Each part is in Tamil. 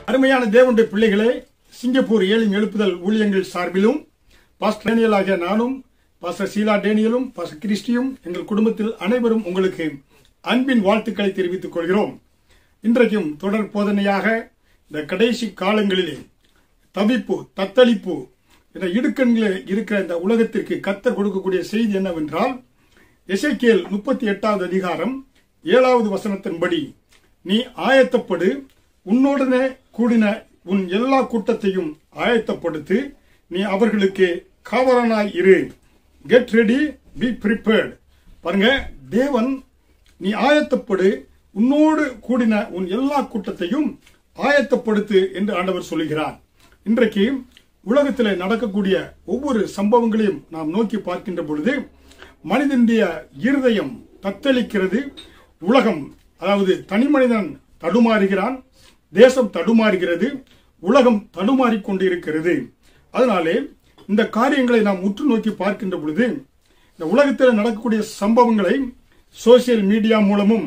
அருமையான தேவனுடைய பிள்ளைகளே சிங்கப்பூர் ஏழும் எழுப்புதல் ஊழியங்கள் சார்பிலும் பாஸ்டர் டேனியல் ஆகிய நானும் பாஸ்டர் சீலா டேனியலும் பாஸ்டர் கிறிஸ்டியும் எங்கள் குடும்பத்தில் அனைவரும் உங்களுக்கு அன்பின் வாழ்த்துக்களை தெரிவித்துக் கொள்கிறோம் இன்றைக்கும் தொடர் போதனையாக இந்த கடைசி காலங்களிலே தவிப்பு தத்தளிப்பு என்ற இடுக்கண்களில் இருக்கிற இந்த உலகத்திற்கு கத்தர் கொடுக்கக்கூடிய செய்தி என்னவென்றால் எசேக்கியேல் முப்பத்தி எட்டாவது அதிகாரம் ஏழாவது வசனத்தின்படி நீ ஆயத்தப்படு உன்னோடனே கூடின உன் எல்லா கூட்டத்தையும் ஆயத்தப்படுத்து நீ அவர்களுக்கு காவலனாய் இரு கெட் ரெடி பி ப்ரிப்பேர்ட் பாருங்க தேவன் நீ ஆயத்தப்படு உன்னோடு கூடின உன் எல்லா கூட்டத்தையும் ஆயத்தப்படுத்து என்று ஆண்டவர் சொல்லுகிறார் இன்றைக்கு உலகத்தில் நடக்கக்கூடிய ஒவ்வொரு சம்பவங்களையும் நாம் நோக்கி பார்க்கின்ற பொழுது மனிதனுடைய இருதயம் தத்தளிக்கிறது உலகம் அதாவது தனி மனிதன் தடுமாறுகிறான் தேசம் தடுமாறுகிறது உலகம் தடுமாறிக் கொண்டிருக்கிறது அதனாலே இந்த காரியங்களை நாம் உற்று நோக்கி பார்க்கின்ற பொழுது இந்த உலகத்தில் நடக்கக்கூடிய சம்பவங்களை சோசியல் மீடியா மூலமும்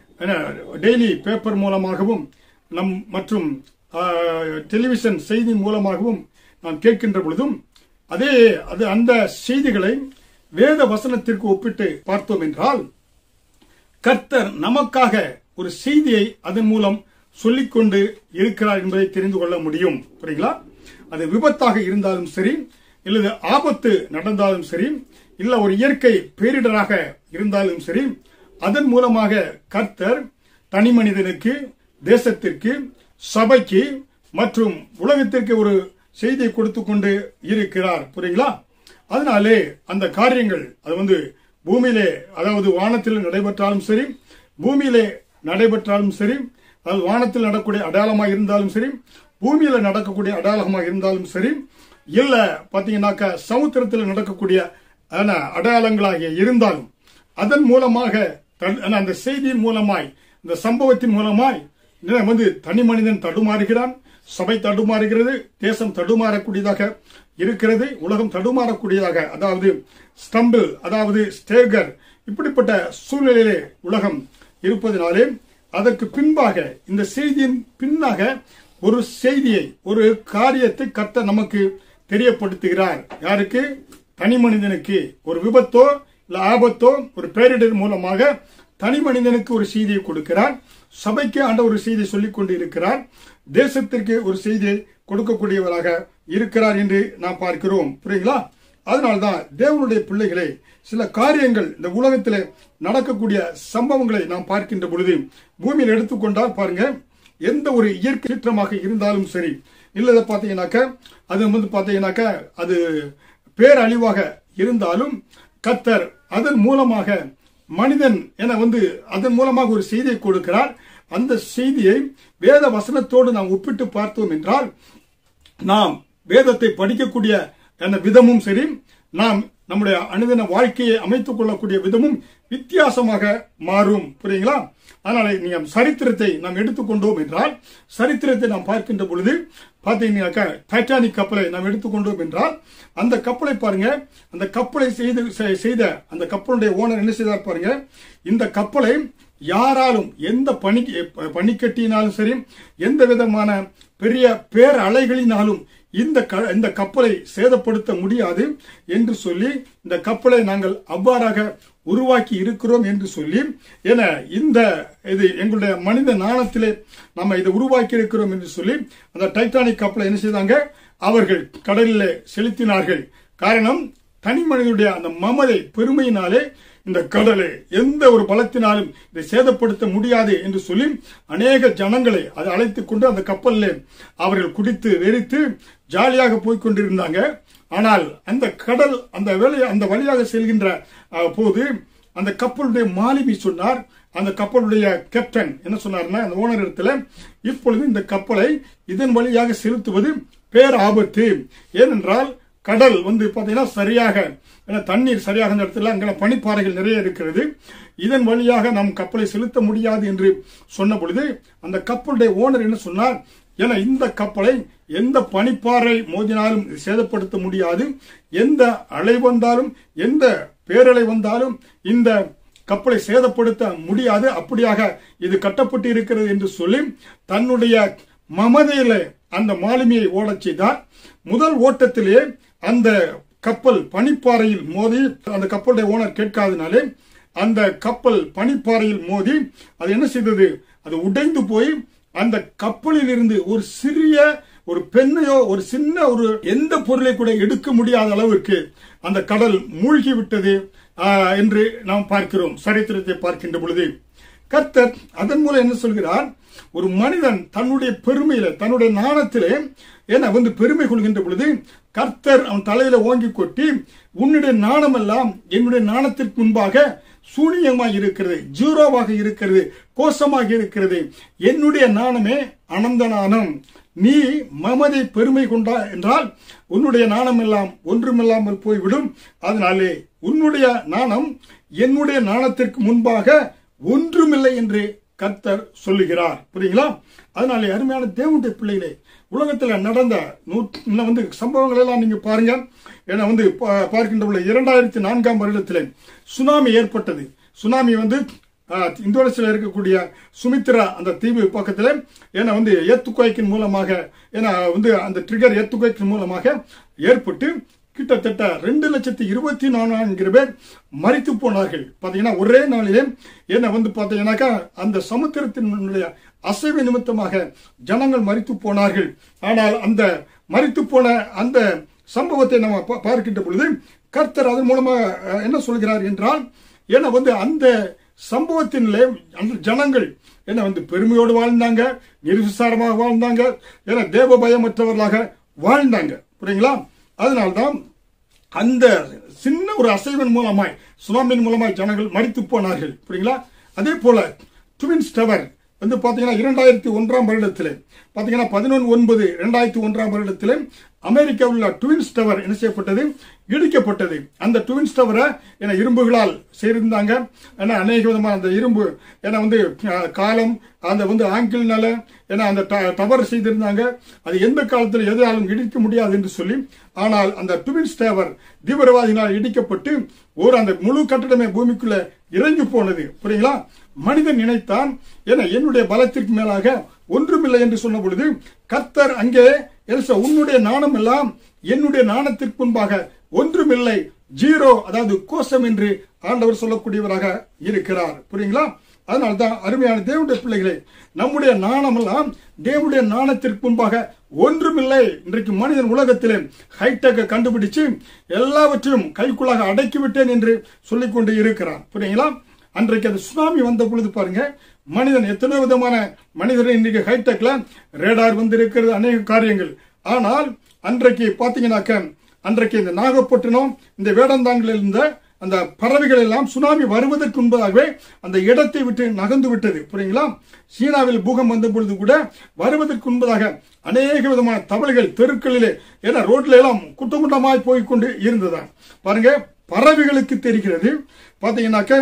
டெய்லி பேப்பர் மூலமாகவும் நம் மற்றும் டெலிவிஷன் செய்தி மூலமாகவும் நாம் கேட்கின்ற பொழுதும் அதே அது அந்த செய்திகளை வேத வசனத்திற்கு ஒப்பிட்டு பார்த்தோம் என்றால் கர்த்தர் நமக்காக ஒரு செய்தியை அதன் மூலம் சொல்லிக்கொண்டு இருக்கிறார் என்பதை தெரிந்து கொள்ள முடியும் புரியுங்களா அது விபத்தாக இருந்தாலும் சரி இல்லது ஆபத்து நடந்தாலும் சரி இல்ல ஒரு இயற்கை பேரிடராக இருந்தாலும் சரி அதன் மூலமாக கர்த்தர் தனி மனிதனுக்கு தேசத்திற்கு சபைக்கு மற்றும் உலகத்திற்கு ஒரு செய்தியை கொடுத்து கொண்டு இருக்கிறார் புரியுங்களா அதனாலே அந்த காரியங்கள் அது வந்து பூமியிலே அதாவது வானத்தில் நடைபெற்றாலும் சரி பூமியிலே நடைபெற்றாலும் சரி அதாவது வானத்தில் நடக்கக்கூடிய அடையாளமாக இருந்தாலும் சரி பூமியில நடக்கக்கூடிய அடையாளமாக இருந்தாலும் சரி இல்ல பாத்தீங்கன்னாக்க சமுத்திரத்தில் நடக்கக்கூடிய அடையாளங்களாக இருந்தாலும் அதன் மூலமாக அந்த செய்தியின் மூலமாய் இந்த சம்பவத்தின் மூலமாய் வந்து தனி மனிதன் தடுமாறுகிறான் சபை தடுமாறுகிறது தேசம் தடுமாறக்கூடியதாக இருக்கிறது உலகம் தடுமாறக்கூடியதாக அதாவது ஸ்டம்பிள் அதாவது ஸ்டேகர் இப்படிப்பட்ட சூழ்நிலையிலே உலகம் இருப்பதனாலே அதற்கு பின்பாக இந்த செய்தியின் பின்னாக ஒரு செய்தியை ஒரு காரியத்தை கத்த நமக்கு தெரியப்படுத்துகிறார் யாருக்கு தனி மனிதனுக்கு ஒரு விபத்தோ இல்ல ஆபத்தோ ஒரு பேரிடர் மூலமாக தனி மனிதனுக்கு ஒரு செய்தியை கொடுக்கிறார் சபைக்கு ஆண்ட ஒரு செய்தியை சொல்லிக் கொண்டு இருக்கிறார் தேசத்திற்கு ஒரு செய்தியை கொடுக்கக்கூடியவராக இருக்கிறார் என்று நாம் பார்க்கிறோம் புரியுங்களா அதனால்தான் தேவனுடைய பிள்ளைகளே சில காரியங்கள் இந்த உலகத்தில் நடக்கக்கூடிய சம்பவங்களை நாம் பார்க்கின்ற பொழுது பூமியில் எடுத்துக்கொண்டால் பாருங்க எந்த ஒரு இயற்கை சீற்றமாக இருந்தாலும் சரி இல்லத பாத்தீங்கன்னாக்க அது வந்து பாத்தீங்கன்னாக்க அது பேரழிவாக இருந்தாலும் கத்தர் அதன் மூலமாக மனிதன் என வந்து அதன் மூலமாக ஒரு செய்தியை கொடுக்கிறார் அந்த செய்தியை வேத வசனத்தோடு நாம் ஒப்பிட்டு பார்த்தோம் என்றால் நாம் வேதத்தை படிக்கக்கூடிய விதமும் சரி நாம் நம்முடைய அனுதின வாழ்க்கையை அமைத்துக் கொள்ளக்கூடிய விதமும் வித்தியாசமாக மாறும் புரியுங்களா அதனால நீங்க சரித்திரத்தை நாம் எடுத்துக்கொண்டோம் என்றால் சரித்திரத்தை நாம் பார்க்கின்ற பொழுது பாத்தீங்கன்னாக்கா டைட்டானிக் கப்பலை நாம் எடுத்துக்கொண்டோம் என்றால் அந்த கப்பலை பாருங்க அந்த கப்பலை செய்து செய்த அந்த கப்பலுடைய ஓனர் என்ன செய்தார் பாருங்க இந்த கப்பலை யாராலும் எந்த பனி பனிக்கட்டினாலும் சரி எந்த விதமான பெரிய பேர் அலைகளினாலும் இந்த இந்த கப்பலை சேதப்படுத்த முடியாது என்று சொல்லி இந்த கப்பலை நாங்கள் அவ்வாறாக உருவாக்கி இருக்கிறோம் என்று சொல்லி என இந்த இது எங்களுடைய மனித நாணத்திலே நம்ம இதை உருவாக்கி இருக்கிறோம் என்று சொல்லி அந்த டைட்டானிக் கப்பலை என்ன செய்தாங்க அவர்கள் கடலில் செலுத்தினார்கள் காரணம் தனி மனிதனுடைய அந்த மமதை பெருமையினாலே இந்த கடலை எந்த ஒரு பலத்தினாலும் இதை சேதப்படுத்த முடியாது என்று சொல்லி அநேக ஜனங்களை அதை அழைத்துக் கொண்டு அந்த கப்பலில் அவர்கள் குடித்து வெறித்து ஜாலியாக போய்கொண்டிருந்தாங்க ஆனால் அந்த கடல் அந்த வேலை அந்த வழியாக செல்கின்ற போது அந்த கப்பலுடைய மாலுமி சொன்னார் அந்த கப்பலுடைய கேப்டன் என்ன சொன்னார்னா அந்த ஓனர் இடத்துல இப்பொழுது இந்த கப்பலை இதன் வழியாக செலுத்துவது பேர் ஆபத்து ஏனென்றால் கடல் வந்து பாத்தீங்கன்னா சரியாக தண்ணீர் சரியாக அந்த இடத்துல அங்கே பனிப்பாறைகள் நிறைய இருக்கிறது இதன் வழியாக நாம் கப்பலை செலுத்த முடியாது என்று சொன்ன பொழுது அந்த கப்பலுடைய ஓனர் என்ன சொன்னார் ஏன்னா இந்த கப்பலை எந்த பனிப்பாறை மோதினாலும் சேதப்படுத்த முடியாது எந்த அலை வந்தாலும் எந்த பேரலை வந்தாலும் இந்த கப்பலை சேதப்படுத்த முடியாது அப்படியாக இது கட்டப்பட்டு இருக்கிறது என்று சொல்லி தன்னுடைய மமதையில அந்த மாலுமியை ஓடச் செய்தார் முதல் ஓட்டத்திலே அந்த கப்பல் பனிப்பாறையில் மோதி அந்த கப்பலுடைய ஓனர் கேட்காதனாலே அந்த கப்பல் பனிப்பாறையில் மோதி அது என்ன செய்தது அது உடைந்து போய் அந்த கப்பலில் இருந்து ஒரு சிறிய ஒரு பெண்ணையோ ஒரு சின்ன ஒரு எந்த பொருளை கூட எடுக்க முடியாத அளவிற்கு அந்த கடல் மூழ்கி விட்டது ஆஹ், என்று நாம் பார்க்கிறோம் சரித்திரத்தை பார்க்கின்ற பொழுது கர்த்தர் அதன் மூலம் என்ன சொல்கிறார் ஒரு மனிதன் தன்னுடைய பெருமையில தன்னுடைய நாணத்திலே ஏன்னா வந்து பெருமை கொள்கின்ற பொழுது கர்த்தர் அவன் தலையில ஓங்கி கொட்டி உன்னுடைய நாணமெல்லாம் என்னுடைய நாணத்திற்கு முன்பாக சூனியமாக இருக்கிறது ஜீரோவாக இருக்கிறது கோஷமாக இருக்கிறது என்னுடைய நாணமே அனந்த நாணம் நீ மமதை பெருமை கொண்டா என்றால் உன்னுடைய நாணம் எல்லாம் ஒன்றுமில்லாமல் போய்விடும் அதனாலே உன்னுடைய நாணம் என்னுடைய நாணத்திற்கு முன்பாக ஒன்றுமில்லை என்று கர்த்தர் சொல்லுகிறார் புரியுங்களா அதனாலே அருமையான தேவனுடைய பிள்ளைகளே உலகத்தில் நடந்த நூற்று இன்னும் வந்து சம்பவங்கள் எல்லாம் நீங்க பாருங்க ஏன்னா வந்து பா- பார்க்கின்ற பொழுது இரண்டாயிரத்தி நான்காம் வருடத்தில் சுனாமி ஏற்பட்டது சுனாமி வந்து ஆஹ், இந்தோனேசியாவில் இருக்கக்கூடிய சுமித்ரா அந்த தீவு பக்கத்தில் ஏன்னா வந்து ஏத்துக்குவைக்கின் மூலமாக ஏன்னா வந்து அந்த ட்ரிகர் ஏத்துக்குவைக்கின் மூலமாக ஏற்பட்டு கிட்டத்தட்ட ரெண்டு லட்சத்தி இருபத்தி நான்காயிரம் பேர் மரித்து போனார்கள் பாத்தீங்கன்னா ஒரே நாளிலே என்ன வந்து பாத்தீங்கன்னாக்கா அந்த சமுத்திரத்தினுடைய அசைவு நிமித்தமாக ஜனங்கள் மரித்து போனார்கள் ஆனால் அந்த மரித்து போன அந்த சம்பவத்தை நம்ம பா- பார்க்கின்ற பொழுது கர்த்தர் அதன் மூலமாக அஹ், என்ன சொல்கிறார் என்றால் ஏன்னா வந்து அந்த சம்பவத்திலே அந்த ஜனங்கள் என்ன வந்து பெருமையோடு வாழ்ந்தாங்க நிர்விசாரமாக வாழ்ந்தாங்க ஏன்னா தேவ பயமற்றவர்களாக வாழ்ந்தாங்க புரியுங்களா அதனால்தான் அந்த சின்ன ஒரு அசைவின் மூலமாய் சுனாமின் மூலமாய் ஜனங்கள் மறித்து போனார்கள் புரியுங்களா அதே போல ட்வின்ஸ் டவர் வந்து பாத்தீங்கன்னா இரண்டாயிரத்தி ஒன்றாம் வருடத்தில் பாத்தீங்கன்னா பதினொன்று ஒன்பது இரண்டாயிரத்தி ஒன்றாம் வருடத்தில் அமெரிக்காவில் உள்ள ட்வின்ஸ் டவர் என்ன செய்யப்பட்டது இடிக்கப்பட்டது அந்த ட்வின்ஸ் டவரை என இரும்புகளால் செய்திருந்தாங்க ஏன்னா அநேக விதமான அந்த இரும்பு ஏன்னா வந்து அஹ், காலம் அந்த வந்து ஆங்கிள்னால ஏன்னா அந்த ட- டவர் செய்திருந்தாங்க அது எந்த காலத்தில் எதாலும் இடிக்க முடியாது என்று சொல்லி ஆனால் அந்த ட்வின்ஸ் டவர் தீவிரவாதிகளால் இடிக்கப்பட்டு ஒரு அந்த முழு கட்டடமே பூமிக்குள்ள இறங்கி போனது புரியுங்களா மனிதன் நினைத்தான் ஏன்னா என்னுடைய பலத்திற்கு மேலாக ஒன்றுமில்லை என்று சொன்ன பொழுது கர்த்தர் அங்கே எல்சா உன்னுடைய நாணம் எல்லாம் என்னுடைய நாணத்திற்கு முன்பாக ஒன்றுமில்லை ஜீரோ அதாவது கோஷம் என்று ஆண்டவர் சொல்லக்கூடியவராக இருக்கிறார் புரியுங்களா அதனால்தான் அருமையான தேவனுடைய பிள்ளைகளே நம்முடைய நாணமெல்லாம் தேவனுடைய நாணத்திற்கு முன்பாக ஒன்றுமில்லை இன்றைக்கு மனிதன் உலகத்திலே ஹைடெக்கை கண்டுபிடிச்சு எல்லாவற்றையும் கைக்குள்ளாக அடக்கிவிட்டேன் என்று சொல்லிக் கொண்டு இருக்கிறான் புரியுங்களா அன்றைக்கு அந்த சுனாமி வந்த பொழுது பாருங்க மனிதன் எத்தனை விதமான மனிதர்கள் இன்றைக்கு ஹைடெக்ல ரேடார் வந்திருக்கிறது அநேக காரியங்கள் ஆனால் அன்றைக்கு பாத்தீங்கன்னாக்க அன்றைக்கு இந்த நாகப்பட்டினம் இந்த வேடந்தாங்கில் இருந்த அந்த பறவைகள் எல்லாம் சுனாமி வருவதற்கு முன்பதாகவே அந்த இடத்தை விட்டு நகர்ந்து விட்டது புரியுங்களா சீனாவில் பூகம் வந்த பொழுது கூட வருவதற்கு முன்பதாக அநேக விதமான தவளைகள் தெருக்களிலே ஏன்னா ரோட்ல எல்லாம் குட்டம் குட்டமாய் போய் கொண்டு இருந்ததா பாருங்க பறவைகளுக்கு தெரிகிறது பாத்தீங்கன்னாக்க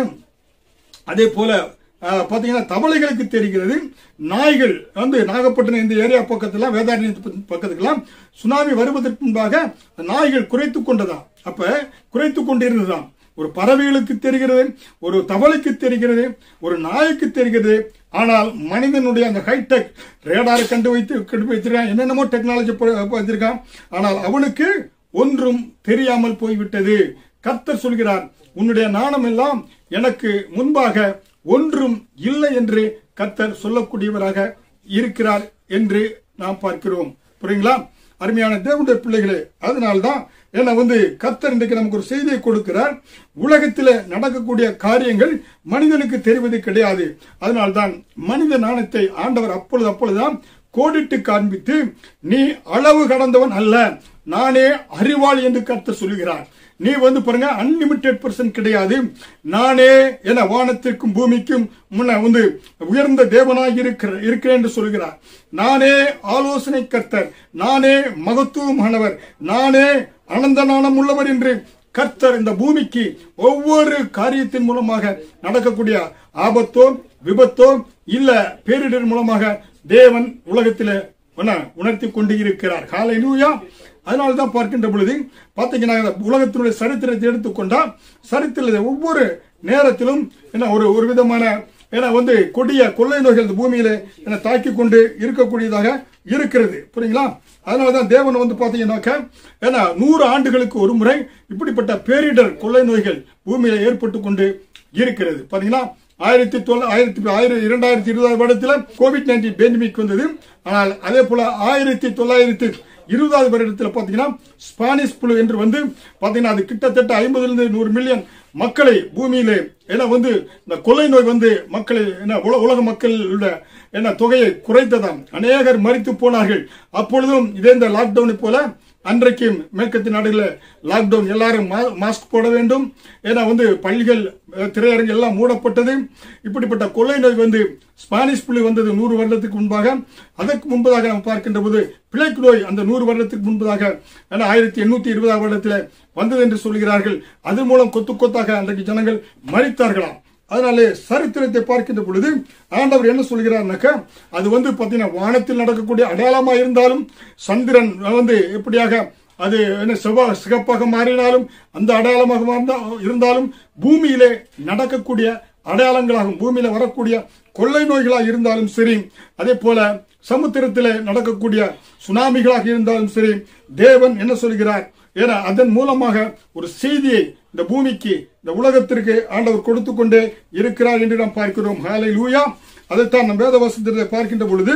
அதே போல அஹ், பாத்தீங்கன்னா தவளைகளுக்கு தெரிகிறது நாய்கள் வந்து நாகப்பட்டினம் இந்த ஏரியா பக்கத்துல வேதாரணி பக்கத்துக்கெல்லாம் சுனாமி வருவதற்கு முன்பாக நாய்கள் குறைத்து கொண்டதா அப்ப குறைத்து கொண்டிருந்ததாம் ஒரு பறவைகளுக்கு தெரிகிறது ஒரு தவளைக்கு தெரிகிறது ஒரு நாய்க்கு தெரிகிறது ஆனால் மனிதனுடைய அந்த ஹைடெக் ரேடாரை கண்டு வைத்து கண்டு வைத்திருக்கான் என்னென்னமோ டெக்னாலஜி வச்சிருக்கான் ஆனால் அவனுக்கு ஒன்றும் தெரியாமல் போய்விட்டது கர்த்தர் சொல்கிறார் உன்னுடைய நாணம் எல்லாம் எனக்கு முன்பாக ஒன்றும் இல்லை என்று கர்த்தர் சொல்லக்கூடியவராக இருக்கிறார் என்று நாம் பார்க்கிறோம் புரியுங்களா அருமையான தேவனுடைய பிள்ளைகளே அதனால்தான் ஏன்னா வந்து கர்த்தர் இன்றைக்கு நமக்கு ஒரு செய்தியை கொடுக்கிறார் உலகத்தில் நடக்கக்கூடிய காரியங்கள் மனிதனுக்கு தெரிவது கிடையாது அதனால்தான் மனித நாணத்தை ஆண்டவர் அப்பொழுது அப்பொழுதுதான் கோடிட்டு காண்பித்து நீ அளவு கடந்தவன் அல்ல நானே அறிவாளி என்று கர்த்தர் சொல்லுகிறார் நீ வந்து பாருங்க அன்லிமிட்டெட் பர்சன் கிடையாது நானே என வானத்திற்கும் பூமிக்கும் முன்ன வந்து உயர்ந்த தேவனாய் இருக்கிற இருக்கிறேன் என்று சொல்கிறார் நானே ஆலோசனை கர்த்தர் நானே மகத்துவமானவர் நானே அனந்த நாணம் உள்ளவர் என்று கர்த்தர் இந்த பூமிக்கு ஒவ்வொரு காரியத்தின் மூலமாக நடக்கக்கூடிய ஆபத்தோ விபத்தோ இல்ல பேரிடர் மூலமாக தேவன் உலகத்திலே என்ன, உணர்த்தி கொண்டு இருக்கிறார் காலை லூயா அதனால்தான் பார்க்கின்ற பொழுது பாத்தீங்கன்னா இந்த உலகத்தினுடைய சரித்திரத்தை எடுத்துக்கொண்டா சரித்திர ஒவ்வொரு நேரத்திலும் என்ன ஒரு ஒரு விதமான ஏன்னா வந்து கொடிய கொள்ளை நோய்கள் இந்த பூமியில என தாக்கி கொண்டு இருக்கக்கூடியதாக இருக்கிறது புரியுங்களா அதனாலதான் தேவன் வந்து பாத்தீங்கன்னாக்க ஏன்னா நூறு ஆண்டுகளுக்கு ஒரு முறை இப்படிப்பட்ட பேரிடர் கொள்ளை நோய்கள் பூமியில ஏற்பட்டு கொண்டு இருக்கிறது பாத்தீங்களா ஆயிரத்தி தொள்ள ஆயிரத்தி ஆயிரம் இரண்டாயிரத்தி இருபதாம் வருடத்தில் கோவிட் நைன்டீன் பேண்டமிக் வந்தது ஆனால் அதே போல ஆயிரத்தி தொள்ளாயிரத்தி இருபதாவது வருடத்தில் பாத்தீங்கன்னா ஸ்பானிஷ் புழு என்று வந்து பாத்தீங்கன்னா அது கிட்டத்தட்ட ஐம்பதுலேருந்து நூறு மில்லியன் மக்களை பூமியிலே ஏன்னா வந்து இந்த கொள்ளை நோய் வந்து மக்களை என்ன உல- உலக மக்களோட என்ன தொகையை குறைத்ததாம் அநேகர் மறித்து போனார்கள் அப்பொழுதும் இதே இந்த லாக்டவுனை போல அன்றைக்கு மேற்கத்திய நாடுகளில் லாக்டவுன் எல்லாரும் மா- மாஸ்க் போட வேண்டும் ஏன்னா வந்து பள்ளிகள் அஹ், திரையரங்கு எல்லாம் மூடப்பட்டது இப்படிப்பட்ட கொள்ளை நோய் வந்து ஸ்பானிஷ் புள்ளி வந்தது நூறு வருடத்துக்கு முன்பாக அதற்கு முன்பதாக நாம் பார்க்கின்ற போது பிளேக் நோய் அந்த நூறு வருடத்துக்கு முன்பதாக ஏன்னா ஆயிரத்தி எண்ணூத்தி இருபதாம் வருடத்தில் வந்தது என்று சொல்கிறார்கள் அதன் மூலம் கொத்து கொத்தாக அன்றைக்கு ஜனங்கள் மறித்தார்களாம் அதனாலே சரித்திரத்தை பார்க்கின்ற பொழுது ஆண்டவர் என்ன சொல்கிறார்னாக்கா அது வந்து பார்த்தீங்கன்னா வானத்தில் நடக்கக்கூடிய அடையாளமா இருந்தாலும் சந்திரன் வந்து எப்படியாக அது என்ன செவ்வா சிகப்பாக மாறினாலும் அந்த அடையாளமாக மாறினா- இருந்தாலும் பூமியிலே நடக்கக்கூடிய அடையாளங்களாகும் பூமியில வரக்கூடிய கொள்ளை நோய்களாக இருந்தாலும் சரி அதே போல சமுத்திரத்திலே நடக்கக்கூடிய சுனாமிகளாக இருந்தாலும் சரி தேவன் என்ன சொல்கிறார் ஏன்னா அதன் மூலமாக ஒரு செய்தியை இந்த பூமிக்கு இந்த உலகத்திற்கு ஆண்டவர் கொடுத்து கொண்டே இருக்கிறார் என்று நாம் பார்க்கிறோம் ஹாலை லூயா அதைத்தான் நம் வேத வசனத்தை பார்க்கின்ற பொழுது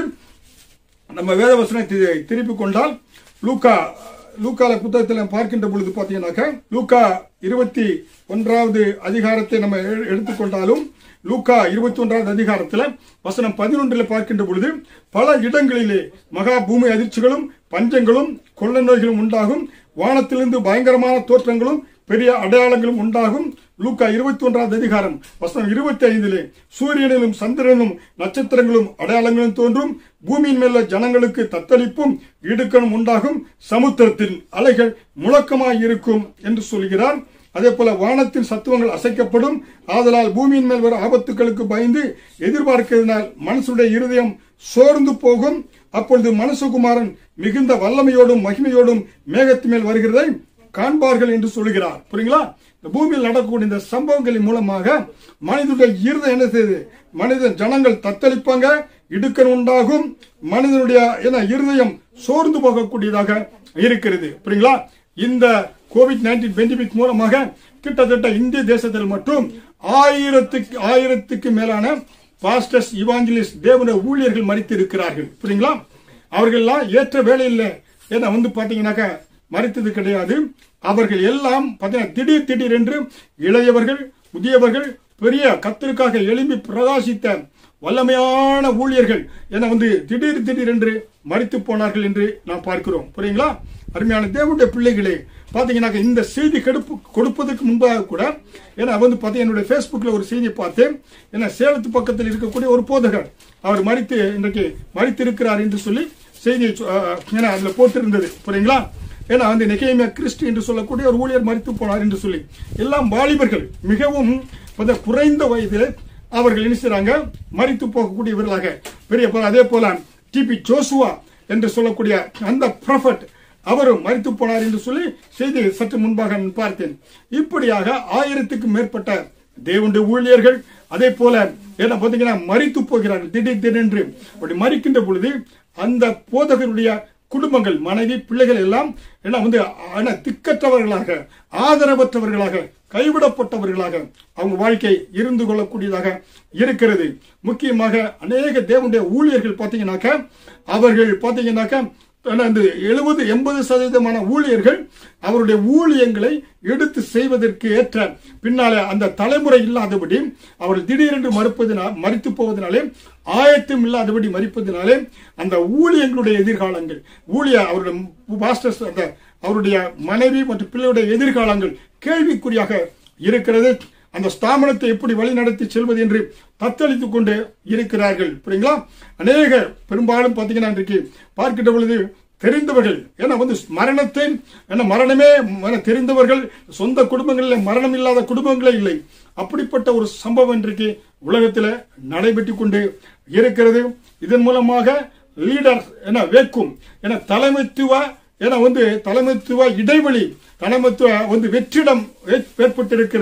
நம்ம வேத வசனத்தை திருப்பி கொண்டால் லூக்கா லூக்கால புத்தகத்தில் நாம் பார்க்கின்ற பொழுது பார்த்தீங்கன்னாக்கா லூக்கா இருபத்தி ஒன்றாவது அதிகாரத்தை நம்ம எ- எடுத்துக்கொண்டாலும் லூக்கா இருபத்தி ஒன்றாவது அதிகாரத்தில் வசனம் பதினொன்றில் பார்க்கின்ற பொழுது பல இடங்களிலே மகா பூமி அதிர்ச்சிகளும் பஞ்சங்களும் கொள்ளை நோய்களும் உண்டாகும் வானத்திலிருந்து பயங்கரமான தோற்றங்களும் பெரிய அடையாளங்களும் உண்டாகும் லூக்கா இருபத்தி ஒன்றாவது அதிகாரம் வசனம் இருபத்தி ஐந்திலே சூரியனிலும் சந்திரனும் நட்சத்திரங்களும் அடையாளங்களும் தோன்றும் பூமியின் மேல ஜனங்களுக்கு தத்தளிப்பும் இடுக்கணும் உண்டாகும் சமுத்திரத்தின் அலைகள் முழக்கமாய் இருக்கும் என்று சொல்கிறார் அதே போல வானத்தின் சத்துவங்கள் அசைக்கப்படும் ஆதலால் பூமியின் மேல் வரும் ஆபத்துக்களுக்கு பயந்து எதிர்பார்க்கிறதுனால் மனசுடைய இருதயம் சோர்ந்து போகும் அப்பொழுது மனசுகுமாரன் மிகுந்த வல்லமையோடும் மகிமையோடும் மேகத்து மேல் வருகிறதை காண்பார்கள் என்று சொல்கிறார் புரியுங்களா இந்த பூமியில் நடக்கக்கூடிய இந்த சம்பவங்களின் மூலமாக மனிதனுடைய இருதயம் என்ன செய்யுது மனிதன் ஜனங்கள் தத்தளிப்பாங்க இடுக்கன் உண்டாகும் மனிதனுடைய என்ன இருதயம் சோர்ந்து போகக்கூடியதாக இருக்கிறது புரியுங்களா இந்த கோவிட் நைன்டீன் பெண்டமிக் மூலமாக கிட்டத்தட்ட இந்திய தேசத்தில் மட்டும் ஆயிரத்துக்கு ஆயிரத்துக்கு மேலான பாஸ்டர்ஸ் இவாஞ்சலிஸ்ட் தேவன ஊழியர்கள் மறித்து இருக்கிறார்கள் புரியுங்களா அவர்கள்லாம் ஏற்ற வேலையில் ஏன்னா வந்து பாத்தீங்கன்னாக்கா மறித்தது கிடையாது அவர்கள் எல்லாம் பார்த்தீங்கன்னா திடீர் திடீர் என்று இளையவர்கள் முதியவர்கள் பெரிய கத்திற்காக எழும்பி பிரகாசித்த வல்லமையான ஊழியர்கள் என வந்து திடீர் திடீர் என்று மறித்து போனார்கள் என்று நாம் பார்க்கிறோம் புரியுங்களா அருமையான தேவனுடைய பிள்ளைகளே பாத்தீங்கன்னாக்க இந்த செய்தி கெடுப்பு கொடுப்பதற்கு முன்பாக கூட ஏன்னா வந்து பார்த்தீங்க என்னுடைய ஃபேஸ்புக்கில் ஒரு செய்தியை பார்த்தேன் ஏன்னா சேலத்து பக்கத்தில் இருக்கக்கூடிய ஒரு போதகர் அவர் மறித்து இன்றைக்கு மறித்திருக்கிறார் என்று சொல்லி செய்தியை சொ- அஹ், ஏன்னா அதில் போட்டிருந்தது புரியுங்களா ஏன்னா வந்து நெகேமியா கிறிஸ்டி என்று சொல்லக்கூடிய ஒரு ஊழியர் மறித்து போனார் என்று சொல்லி எல்லாம் வாலிபர்கள் மிகவும் வந்து குறைந்த வயதில் அவர்கள் என்ன செய்றாங்க மறித்து போகக்கூடியவர்களாக பெரிய ப- அதே போல டிபி ஜோசுவா என்று சொல்லக்கூடிய அந்த ப்ராஃபட் அவரும் மறித்து போனார் என்று சொல்லி செய்தி சற்று முன்பாக நான் பார்த்தேன் இப்படியாக ஆயிரத்துக்கும் மேற்பட்ட தேவனுடைய ஊழியர்கள் அதே போல என்ன பார்த்தீங்கன்னா மறித்து போகிறார்கள் திடீர் திடீரென்று அப்படி மறிக்கின்ற பொழுது அந்த போதகருடைய குடும்பங்கள் மனைவி பிள்ளைகள் எல்லாம் என்ன வந்து என்ன திக்கற்றவர்களாக ஆதரவற்றவர்களாக கைவிடப்பட்டவர்களாக அவங்க வாழ்க்கை இருந்து கொள்ளக்கூடியதாக இருக்கிறது முக்கியமாக அநேக தேவனுடைய ஊழியர்கள் பார்த்தீங்கன்னாக்க அவர்கள் பார்த்தீங்கன்னாக்க ஆனா இந்த எழுபது எண்பது சதவீதமான ஊழியர்கள் அவருடைய ஊழியங்களை எடுத்து செய்வதற்கு ஏற்ற பின்னாலே அந்த தலைமுறை இல்லாதபடி அவர்கள் திடீரென்று மறுப்பதினால் மறித்து போவதனாலே ஆயத்தம் இல்லாதபடி மறிப்பதினாலே அந்த ஊழியங்களுடைய எதிர்காலங்கள் ஊழிய அவருடைய மாஸ்டர்ஸ் அந்த அவருடைய மனைவி மற்றும் பிள்ளையுடைய எதிர்காலங்கள் கேள்விக்குறியாக இருக்கிறது அந்த ஸ்தாபனத்தை எப்படி வழிநடத்தி செல்வது என்று தத்தளித்துக் கொண்டு இருக்கிறார்கள் புரியுங்களா அநேக பெரும்பாலும் பாத்தீங்கன்னா இன்றைக்கு பார்க்கின்ற பொழுது தெரிந்தவர்கள் ஏன்னா வந்து மரணத்தை ஏன்னா மரணமே மன- தெரிந்தவர்கள் சொந்த குடும்பங்களில் மரணம் இல்லாத குடும்பங்களே இல்லை அப்படிப்பட்ட ஒரு சம்பவம் இன்றைக்கு உலகத்தில் நடைபெற்று கொண்டு இருக்கிறது இதன் மூலமாக லீடர் என வேக்கும் என தலைமைத்துவ என வந்து தலைமைத்துவ இடைவெளி தலைமைத்துவ வந்து வெற்றிடம் ஏற்- ஏற்பட்டிருக்கிறது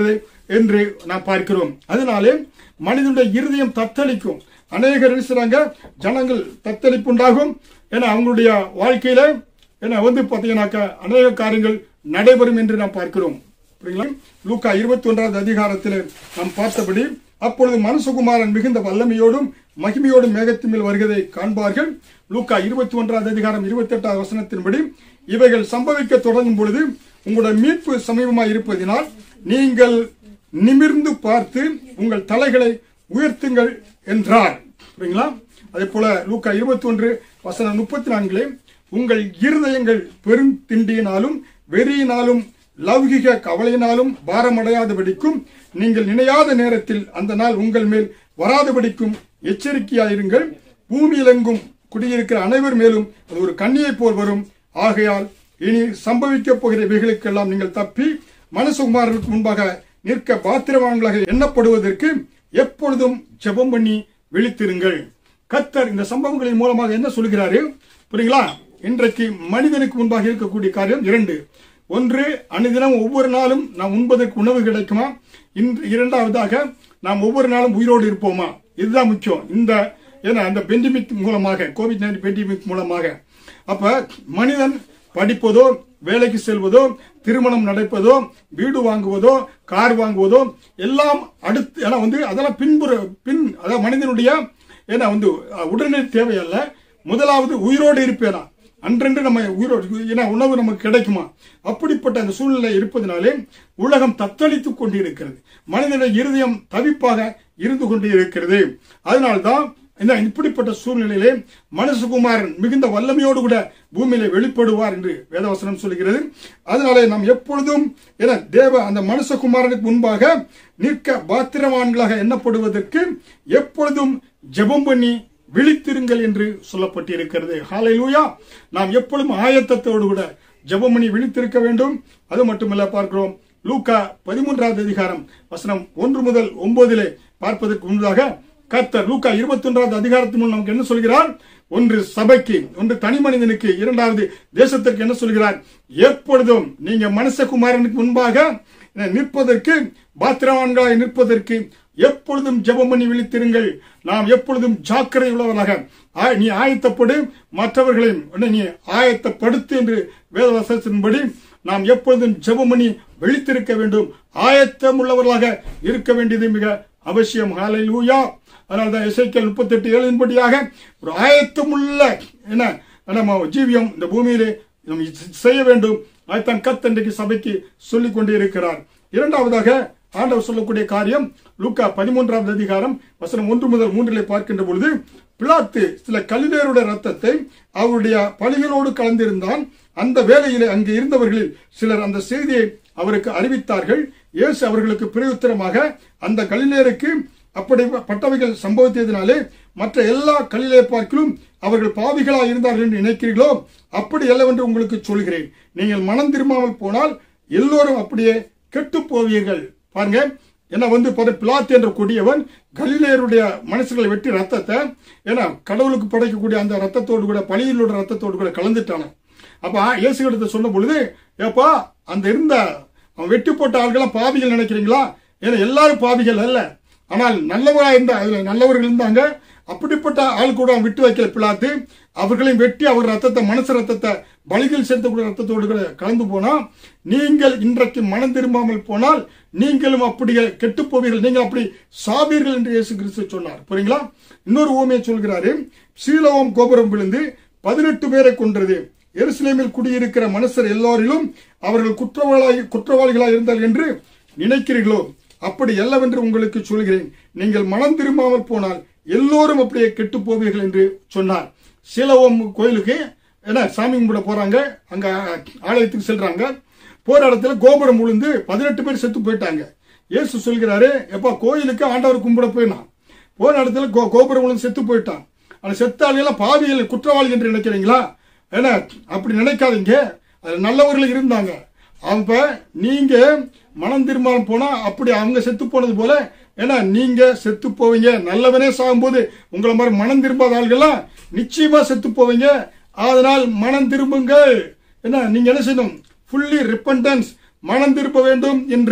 என்று நாம் பார்க்கிறோம் அதனாலே மனிதனுடைய இருதயம் தத்தளிக்கும் அநேகர் என்ன செய்றாங்க ஜனங்கள் தத்தளிப்பு உண்டாகும் ஏன்னா அவங்களுடைய வாழ்க்கையில ஏன்னா வந்து பார்த்தீங்கன்னாக்கா அநேக காரியங்கள் நடைபெறும் என்று நாம் பார்க்கிறோம் புரியுங்களா? லூக்கா இருபத்தி ஒன்றாவது அதிகாரத்தில் நாம் பார்த்தபடி அப்பொழுது மனுஷகுமாரன் மிகுந்த வல்லமையோடும் மகிமையோடும் மேகத்தின் மேல் வருகிறதை காண்பார்கள் லூக்கா இருபத்தி ஒன்றாவது அதிகாரம் இருபத்தி எட்டாவது வசனத்தின்படி இவைகள் சம்பவிக்க தொடங்கும் பொழுது உங்களுடைய மீட்பு சமீபமாய் இருப்பதினால் நீங்கள் நிமிர்ந்து பார்த்து உங்கள் தலைகளை உயர்த்துங்கள் என்றார் புரியுங்களா அதே போல லூக்கா இருபத்தி ஒன்று வசனம் முப்பத்தி நான்கிலே உங்கள் இருதயங்கள் பெருந்திண்டியினாலும் வெறியினாலும் லௌகிக கவலையினாலும் பாரமடையாதபடிக்கும் நீங்கள் நினையாத நேரத்தில் அந்த நாள் உங்கள் மேல் வராதபடிக்கும் எச்சரிக்கையாயிருங்கள் பூமியிலெங்கும் குடியிருக்கிற அனைவர் மேலும் அது ஒரு கண்ணியைப் போல் வரும் ஆகையால் இனி சம்பவிக்கப் போகிற இவைகளுக்கெல்லாம் நீங்கள் தப்பி மனசுகுமாரனுக்கு முன்பாக நிற்க பாத்திரவான்களாக எண்ணப்படுவதற்கு எப்பொழுதும் ஜெபம் பண்ணி விழித்திருங்கள் கத்தர் இந்த சம்பவங்களின் மூலமாக என்ன சொல்கிறாரு புரியுங்களா இன்றைக்கு மனிதனுக்கு முன்பாக இருக்கக்கூடிய காரியம் இரண்டு ஒன்று அனுதினம் ஒவ்வொரு நாளும் நாம் உண்பதற்கு உணவு கிடைக்குமா இன்று இரண்டாவதாக நாம் ஒவ்வொரு நாளும் உயிரோடு இருப்போமா இதுதான் முக்கியம் இந்த ஏன்னா அந்த பெண்டிமிக் மூலமாக கோவிட் நைன்டீன் பெண்டிமிக் மூலமாக அப்ப மனிதன் படிப்பதோ வேலைக்கு செல்வதோ திருமணம் நடப்பதோ வீடு வாங்குவதோ கார் வாங்குவதோ எல்லாம் அடுத்து ஏன்னா வந்து அதெல்லாம் பின்புற பின் அதாவது மனிதனுடைய ஏன்னா வந்து அஹ், உடனடி தேவையல்ல முதலாவது உயிரோடு இருப்பேனா அன்றென்று நம்ம உயிரோடு ஏன்னா உணவு நமக்கு கிடைக்குமா அப்படிப்பட்ட அந்த சூழ்நிலை இருப்பதனாலே உலகம் தத்தளித்துக் கொண்டிருக்கிறது மனிதனுடைய இருதயம் தவிப்பாக இருந்து கொண்டு இருக்கிறது அதனால்தான் இந்த இப்படிப்பட்ட சூழ்நிலையிலே மனசுகுமாரன் மிகுந்த வல்லமையோடு கூட பூமியில வெளிப்படுவார் என்று வேதவசனம் சொல்கிறது அதனாலே நாம் எப்பொழுதும் என தேவ அந்த மனுஷகுமாரனுக்கு முன்பாக நிற்க பாத்திரவான்களாக எண்ணப்படுவதற்கு எப்பொழுதும் ஜெபம் பண்ணி விழித்திருங்கள் என்று சொல்லப்பட்டிருக்கிறது ஹalleluya நாம் எப்பொழுதும் ஆயத்தத்தோடு கூட ஜெபம் பண்ணி விழித்திருக்க வேண்டும் அது மட்டுமல்ல பார்க்கிறோம் லூக்கா பதிமூன்றாவது அதிகாரம் வசனம் ஒன்று முதல் ஒன்பதிலே பார்ப்பதற்கு முன்னதாக கர்த்தர் லூக்கா இருபத்தி ஒன்றாவது அதிகாரத்தின் முன் நமக்கு என்ன சொல்கிறார் ஒன்று சபைக்கு ஒன்று தனி மனிதனுக்கு இரண்டாவது தேசத்திற்கு என்ன சொல்கிறார் எப்பொழுதும் நீங்க மனுஷகுமாரனுக்கு முன்பாக நிற்பதற்கு பாத்திரவான்களாய் நிற்பதற்கு எப்பொழுதும் ஜெபம் பண்ணி விழித்திருங்கள் நாம் எப்பொழுதும் ஜாக்கிரதை உள்ளவர்களாக ஆ- நீ ஆயத்தப்படு மற்றவர்களையும் உன்னை நீ ஆயத்தப்படுத்து என்று வேதவசத்தின்படி நாம் எப்பொழுதும் ஜெபம் பண்ணி விழித்திருக்க வேண்டும் ஆயத்தம் உள்ளவர்களாக இருக்க வேண்டியது மிக அவசியம் ஹalleluya அதனால தான் எசைக்கல் முப்பத்தி எட்டு ஏழின்படியாக ஒரு ஆயத்தமுள்ள என்ன நம்ம ஜீவியம் இந்த பூமியிலே நாம் செய்ய வேண்டும் அதைத்தான் கத் இன்றைக்கு சபைக்கு சொல்லிக் கொண்டே இருக்கிறார் இரண்டாவதாக ஆண்டவர் சொல்லக்கூடிய காரியம் லூக்கா பதிமூன்றாவது அதிகாரம் வசனம் ஒன்று முதல் மூன்றிலே பார்க்கின்ற பொழுது பிலாத்து சில கலிலேயருடைய ரத்தத்தை அவருடைய பலிகளோடு கலந்திருந்தான் அந்த வேளையிலே அங்கே இருந்தவர்களில் சிலர் அந்த செய்தியை அவருக்கு அறிவித்தார்கள் இயேசு அவர்களுக்கு பிரயுத்தரமாக அந்த கலிலேயருக்கு அப்படிப்பட்டவைகள் சம்பவித்ததினாலே மற்ற எல்லா கலிலே பார்க்கிலும் அவர்கள் பாவிகளா இருந்தார்கள் என்று நினைக்கிறீர்களோ அப்படி அல்லவென்று உங்களுக்கு சொல்கிறேன் நீங்கள் மனம் திரும்பாமல் போனால் எல்லோரும் அப்படியே கெட்டு போவீர்கள் பாருங்க ஏன்னா வந்து பாரு பிலாத் என்ற கொடியவன் கலிலேயருடைய மனுஷர்களை வெட்டி ரத்தத்தை ஏன்னா கடவுளுக்கு படைக்கக்கூடிய அந்த ரத்தத்தோடு கூட பலியிலுள்ள ரத்தத்தோடு கூட கலந்துட்டான அப்ப இயேசு கிட்ட சொன்ன பொழுது ஏப்பா அந்த இருந்த அவன் வெட்டி போட்ட ஆள்களாம் பாவிகள் நினைக்கிறீங்களா ஏன்னா எல்லாரும் பாவிகள் அல்ல ஆனால் நல்லவரா இருந்த அதுல நல்லவர்கள் இருந்தாங்க அப்படிப்பட்ட ஆள் கூட அவன் விட்டு வைக்கல பிளாத்து அவர்களையும் வெட்டி அவர் ரத்தத்தை மனசு ரத்தத்தை பலிகள் சேர்த்தக்கூடிய ரத்தத்தோடு கூட கலந்து போனா நீங்கள் இன்றைக்கு மனம் திரும்பாமல் போனால் நீங்களும் அப்படியே கெட்டு போவீர்கள் நீங்கள் அப்படி சாவீர்கள் என்று இயேசு கிறிஸ்து சொன்னார் புரியுங்களா இன்னொரு ஊமையை சொல்கிறாரு சீலோகம் கோபுரம் விழுந்து பதினெட்டு பேரை கொன்றது எருசலேமில் குடியிருக்கிற மனுஷர் எல்லோரிலும் அவர்கள் குற்றவாளி குற்றவாளிகளாக இருந்தார்கள் என்று நினைக்கிறீர்களோ அப்படி அல்லவென்று உங்களுக்கு சொல்கிறேன் நீங்கள் மனம் திரும்பாமல் போனால் எல்லோரும் அப்படியே கெட்டு போவீர்கள் என்று சொன்னார் சீலோகம் கோயிலுக்கு என்ன சாமி கும்பிட போறாங்க அங்க ஆலயத்துக்கு செல்றாங்க போற இடத்துல கோபுரம் விழுந்து பதினெட்டு பேர் செத்து போயிட்டாங்க இயேசு சொல்கிறாரு எப்பா கோயிலுக்கு ஆண்டவர் கும்பிட போயினான் போன இடத்துல கோ- கோபுரம் விழுந்து செத்து போயிட்டான் அந்த செத்த ஆளுகளை பாவிகள் குற்றவாளி என்று நினைக்கிறீங்களா ஏன்னா அப்படி நினைக்காதீங்க அதுல நல்லவர்கள் இருந்தாங்க அப்ப நீங்க மனம் திரும்பாமல் போனா அப்படி அவங்க செத்து போனது போல ஏன்னா நீங்க செத்து போவீங்க நல்லவனே சாகும்போது உங்களை மாதிரி மனம் திரும்பாத ஆள்கள்லாம் நிச்சயமா செத்து போவீங்க அதனால் மனம் திரும்புங்கள் என்ன நீங்க என்ன செய்யணும் ஃபுல்லி ரிப்பன்டன்ஸ் மனம் திருப்ப வேண்டும் என்று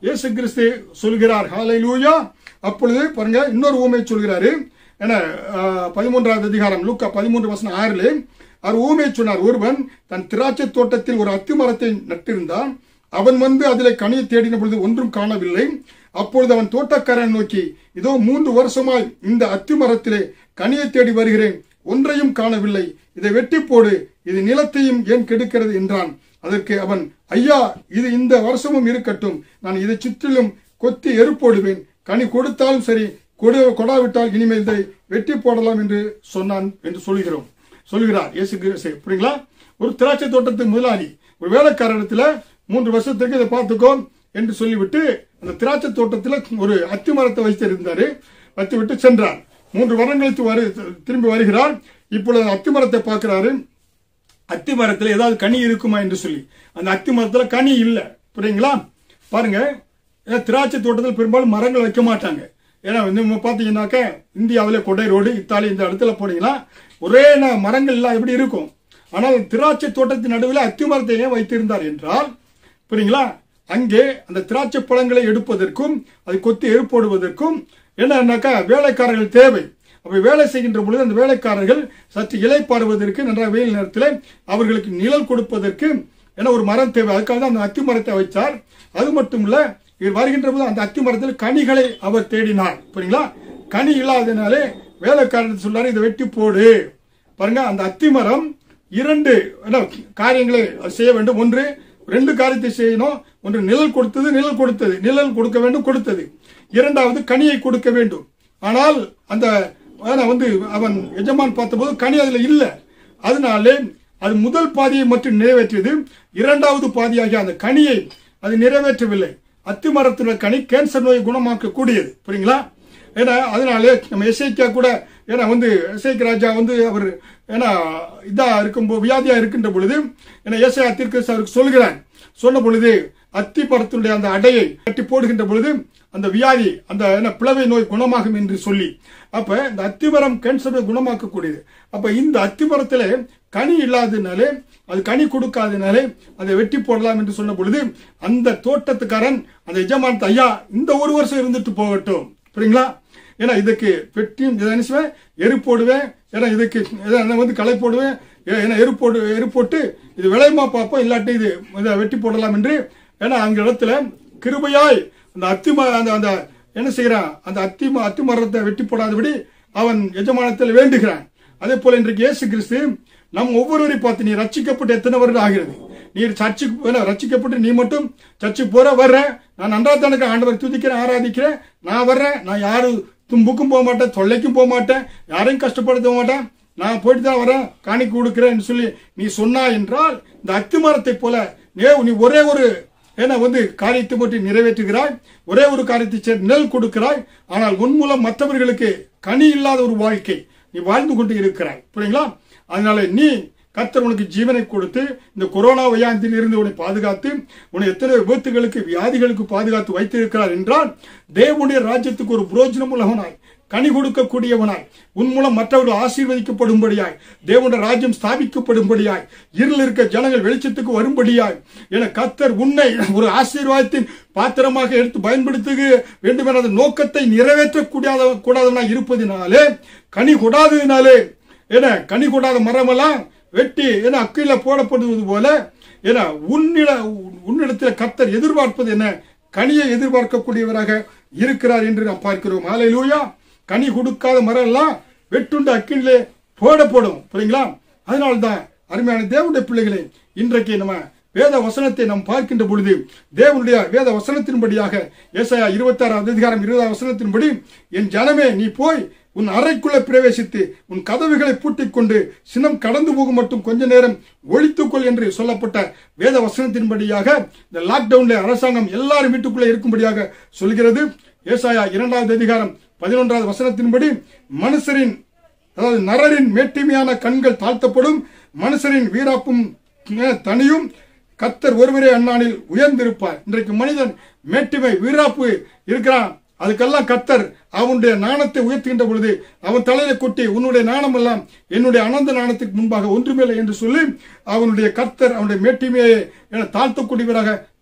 இயேசு கிறிஸ்து சொல்கிறார் ஹalleluya அப்பொழுது பாருங்க இன்னொரு ஊமை சொல்கிறாரு என பதிமூன்றாவது அதிகாரம் லூக்கா பதிமூன்று வசனம் ஆறிலே அவர் ஊமை சொன்னார் ஒருவன் தன் திராட்சை தோட்டத்தில் ஒரு அத்தி மரத்தை நட்டிருந்தான் அவன் வந்து அதிலே கனியை தேடின பொழுது ஒன்றும் காணவில்லை அப்பொழுது அவன் தோட்டக்காரன் நோக்கி இதோ மூன்று வருஷமாய் இந்த அத்தி மரத்திலே கனியை தேடி வருகிறேன் ஒன்றையும் காணவில்லை இதை வெட்டி போடு இது நிலத்தையும் ஏன் கெடுக்கிறது என்றான் அதற்கு அவன் ஐயா இது இந்த வருஷமும் இருக்கட்டும் நான் இதை சுற்றிலும் கொத்தி எருப்போடுவேன் கனி கொடுத்தாலும் சரி கொடு கொடாவிட்டால் இனிமேல் இதை வெட்டி போடலாம் என்று சொன்னான் என்று சொல்கிறோம் சொல்கிறார் இயேசு கிறிஸ்து புரியுங்களா ஒரு திராட்சை தோட்டத்து முதலாளி ஒரு வேலைக்காரத்துல மூன்று வருஷத்துக்கு இதை பார்த்துக்கோ என்று சொல்லிவிட்டு அந்த திராட்சை தோட்டத்தில் ஒரு அத்தி மரத்தை வைத்திருந்தாரு வைத்து விட்டு சென்றார் மூன்று வருடம் கழித்து வரு திரும்பி வருகிறார் இப்பொழுது அத்தி மரத்தை பார்க்கிறாரு அத்தி மரத்தில் ஏதாவது கனி இருக்குமா என்று சொல்லி அந்த அத்தி மரத்தில் கனி இல்லை புரியுங்களா பாருங்க ஏன்னா திராட்சை தோட்டத்தில் பெரும்பாலும் மரங்கள் வைக்க மாட்டாங்க ஏன்னா நம்ம பார்த்தீங்கன்னாக்க இந்தியாவில் கொடை ரோடு இத்தாலி இந்த இடத்துல போனீங்கன்னா ஒரே ந- மரங்கள் எல்லாம் எப்படி இருக்கும் ஆனால் திராட்சை தோட்டத்தின் நடுவில் அத்தி மரத்தை ஏன் வைத்திருந்தார் என்றால் புரியுங்களா அங்கே அந்த திராட்சை பழங்களை எடுப்பதற்கும் அதை கொத்தி எருப்போடுவதற்கும் என்னன்னாக்கா வேலைக்காரர்கள் தேவை அப்ப வேலை செய்கின்ற பொழுது அந்த வேலைக்காரர்கள் சற்று இலைப்பாடுவதற்கு நன்றாக வெயில் நேரத்தில் அவர்களுக்கு நிழல் கொடுப்பதற்கு என ஒரு மரம் தேவை அதுக்காக தான் அந்த அத்தி மரத்தை வைத்தார் அது மட்டும் இல்ல இவர் வருகின்ற போது அந்த அத்தி மரத்தில் கனிகளை அவர் தேடினார் புரியுங்களா கனி இல்லாதனாலே வேலைக்காரன் சொல்லாரு இதை வெட்டி போடு பாருங்க அந்த அத்தி மரம் இரண்டு என்ன, காரியங்களை செய்ய வேண்டும் ஒன்று ரெண்டு காரியத்தை செய்யணும் ஒன்று நிழல் கொடுத்தது நிழல் கொடுத்தது நிழல் கொடுக்க வேண்டும் கொடுத்தது இரண்டாவது கனியை கொடுக்க வேண்டும் ஆனால் அந்த ஆனா வந்து அவன் எஜமான் பார்த்தபோது கனி அதுல இல்லை அதனாலே அது முதல் பாதியை மட்டும் நிறைவேற்றியது இரண்டாவது பாதியாகிய அந்த கனியை அது நிறைவேற்றவில்லை அத்தி மரத்துல கனி கேன்சர் நோயை குணமாக்கக்கூடியது புரியுங்களா ஏன்னா அதனாலே நம்ம எஸ்ஐக்கா கூட ஏன்னா வந்து எஸ்ஐக்கு ராஜா வந்து அவர் ஏன்னா இதா இருக்கும் வியாதியா இருக்கின்ற பொழுது ஏன்னா ஏசையா தீர்க்கதரிசி அவருக்கு சொல்கிறார் சொன்ன பொழுது அத்தி மரத்தினுடைய அந்த அடையை கட்டி போடுகின்ற பொழுது அந்த வியாதி அந்த என்ன பிளவை நோய் குணமாகும் என்று சொல்லி அப்ப இந்த அத்திமரம் கேன்சரை குணமாக்கக்கூடியது அப்ப இந்த அத்திமரத்துல கனி இல்லாதனாலே அது கனி கொடுக்காதனாலே அதை வெட்டி போடலாம் என்று சொன்ன பொழுது அந்த தோட்டத்துக்காரன் அந்த எஜமானத்தை ஐயா இந்த ஒரு வருஷம் இருந்துட்டு போகட்டும் புரியுங்களா ஏன்னா இதுக்கு வெட்டியும் இதை என்ன செய்வேன் எரு போடுவேன் ஏன்னா இதுக்கு இதை நான் வந்து களை போடுவேன் ஏ- ஏன்னா எரு போடு எரு போட்டு இது விளையுமா பார்ப்போம் இல்லாட்டி இது இதை வெட்டி போடலாம் என்று ஏன்னா அந்த இடத்துல கிருபையாய் அந்த அத்தி ம- அந்த அந்த என்ன செய்கிறான் அந்த அத்தி ம- அத்தி மரத்தை வெட்டி போடாதபடி அவன் எஜமானத்தில் வேண்டுகிறான் அதே போல இன்றைக்கு இயேசு கிறிஸ்து நம் ஒவ்வொருவரை பார்த்து நீ ரட்சிக்கப்பட்டு எத்தனை வருடம் ஆகிறது நீ சர்ச்சுக்கு போன ரட்சிக்கப்பட்டு நீ மட்டும் சர்ச்சுக்கு போற வர்ற நான் நன்றா தனக்கு ஆண்டவர் துதிக்கிறேன் ஆராதிக்கிறேன் நான் வர்றேன் நான் யாரு தும்புக்கும் போக மாட்டேன் தொல்லைக்கும் போக மாட்டேன் யாரையும் கஷ்டப்படுத்த மாட்டேன் நான் போயிட்டு தான் வரேன் காணிக்கு கொடுக்கிறேன்னு சொல்லி நீ சொன்னா என்றால் இந்த அத்தி மரத்தை போல நே நீ ஒரே ஒரு ஏன்னா வந்து காரியத்தை மட்டும் நிறைவேற்றுகிறாய் ஒரே ஒரு காரியத்தை சேர்த்து நெல் கொடுக்கிறாய் ஆனால் உன் மூலம் மற்றவர்களுக்கு கனி இல்லாத ஒரு வாழ்க்கை நீ வாழ்ந்து கொண்டு இருக்கிறாய் புரியுங்களா அதனால நீ கர்த்தர் உனக்கு ஜீவனை கொடுத்து இந்த கொரோனா வையாந்தில் இருந்து உன்னை பாதுகாத்து உன்னை எத்தனை விபத்துகளுக்கு வியாதிகளுக்கு பாதுகாத்து வைத்திருக்கிறார் என்றால் தேவனுடைய ராஜ்யத்துக்கு ஒரு புரோஜனம் உள்ளவனாய் கனி கொடுக்கக்கூடியவனாய் உன் மூலம் மற்றவர்கள் ஆசீர்வதிக்கப்படும்படியாய் தேவனுடைய ராஜ்யம் ஸ்தாபிக்கப்படும்படியாய் இருள் இருக்க ஜனங்கள் வெளிச்சத்துக்கு வரும்படியாய் என கத்தர் உன்னை ஒரு ஆசீர்வாதத்தின் பாத்திரமாக எடுத்து பயன்படுத்த வேண்டும் என அந்த நோக்கத்தை நிறைவேற்றக்கூடாத கூடாதவனாய் இருப்பதினாலே கனி கொடாததினாலே என கனி கொடாத மரமெல்லாம் வெட்டி என அக்கில போடப்படுவது போல என உன்னிட உன்னிடத்தில் கத்தர் எதிர்பார்ப்பது என்ன கனியை எதிர்பார்க்கக்கூடியவராக இருக்கிறார் என்று நாம் பார்க்கிறோம் ஹalleluya கனி கொடுக்காத மரம் எல்லாம் வெட்டுண்டு அக்கினிலே போடப்படும் புரியுங்களா அதனால்தான் அருமையான தேவனுடைய பிள்ளைகளே இன்றைக்கு நம்ம வேத வசனத்தை நாம் பார்க்கின்ற பொழுது தேவனுடைய வேத வசனத்தின்படியாக ஏசாயா இருபத்தாறாவது அதிகாரம் இருபதாம் வசனத்தின்படி என் ஜனமே நீ போய் உன் அறைக்குள்ள பிரவேசித்து உன் கதவுகளை பூட்டிக் கொண்டு சினம் கடந்து போகும் மட்டும் கொஞ்ச நேரம் ஒழித்துக்கொள் என்று சொல்லப்பட்ட வேத வசனத்தின்படியாக இந்த லாக்டவுன்ல அரசாங்கம் எல்லாரும் வீட்டுக்குள்ளே இருக்கும்படியாக சொல்கிறது ஏசாயா இரண்டாவது அதிகாரம் பதினொன்றாவது வசனத்தின்படி மனுஷரின் அதாவது நரரின் மேட்டிமையான கண்கள் தாழ்த்தப்படும் மனுஷரின் வீராப்பும் அஹ், தனியும் கத்தர் ஒருவரே அண்ணானில் உயர்ந்திருப்பார் இன்றைக்கு மனிதன் மேட்டிமை வீராப்பு இருக்கிறான் அதுக்கெல்லாம் கத்தர் அவனுடைய நாணத்தை உயர்த்துகின்ற பொழுது அவன் தலையில கொட்டி உன்னுடைய நாணம் எல்லாம் என்னுடைய அனந்த நாணத்துக்கு முன்பாக ஒன்றுமில்லை என்று சொல்லி அவனுடைய கர்த்தர் அவனுடைய மேட்டிமையை என தாழ்த்தக்கூடியவராக